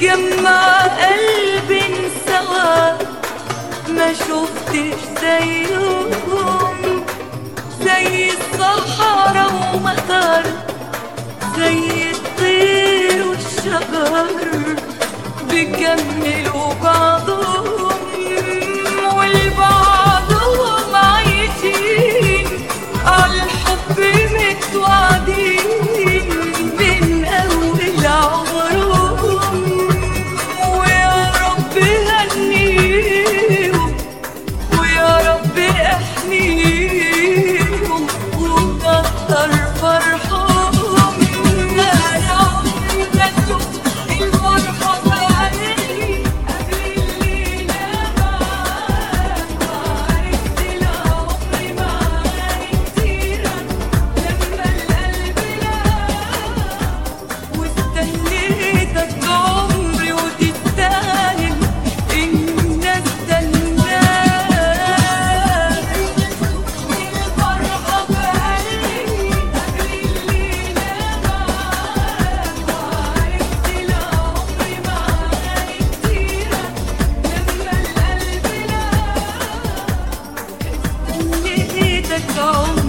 جمع قلبي سوا ما شفتش زيهم زي الصحراء ومطر زي الطير والشجر بيكملوا بعضهم والبعضهم عايشين عالحب متوعدين من أول عمرهم ويا رب هنيهم ويا رب احميهم وكتر فرحهم يا رب ما تشوف الفرحة بعيني قبل الليلة معاك وعرفت العمر معاني كتيرة لما القلب لاك واستنيتك عمري وتستاهل إن استناك الفرحة بقلبي قبل الليلة معاك وعرفت العمر معاني كتيرة لما القلب لاك استنيتك عمري